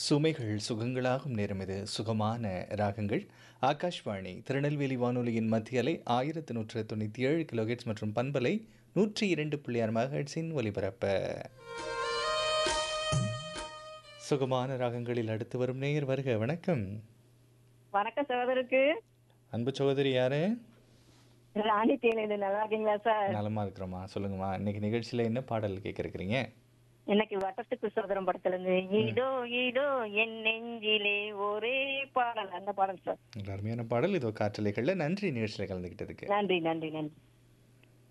சுமைகள் சுகங்களாகும் நேரம் இது சுகமான ராகங்கள் ஆகாஷ்வாணி திருநெல்வேலி வானொலியின் மத்திய அலை ஆயிரத்து நூற்று தொண்ணூற்றி ஏழு கிலோஹெட்ஸ் மற்றும் பண்பலை நூற்றி இரண்டு புள்ளி ஆறு மெகாஹெட்ஸின் ஒலிபரப்ப சுகமான ராகங்களில் அடுத்து வரும் நேயர் வருக வணக்கம் வணக்கம் சகோதரருக்கு அன்பு சகோதரி யாரு ராணி தேனிது நல்லா இருக்கீங்களா சார் நலமா இருக்கிறோமா சொல்லுங்கம்மா இன்னைக்கு நிகழ்ச்சியில் என்ன பாடல் கேட்க இருக்கிறீங்க இன்னைக்கு வட்டத்துக்கு சோதரம் படத்துல இருந்து இதோ இதோ என் நெஞ்சிலே ஒரே பாடல் அந்த பாடல் சார் நல்ல அருமையான பாடல் இதோ காற்றலைகளில் நன்றி நிகழ்ச்சியில் கலந்துக்கிட்டதுக்கு நன்றி நன்றி நன்றி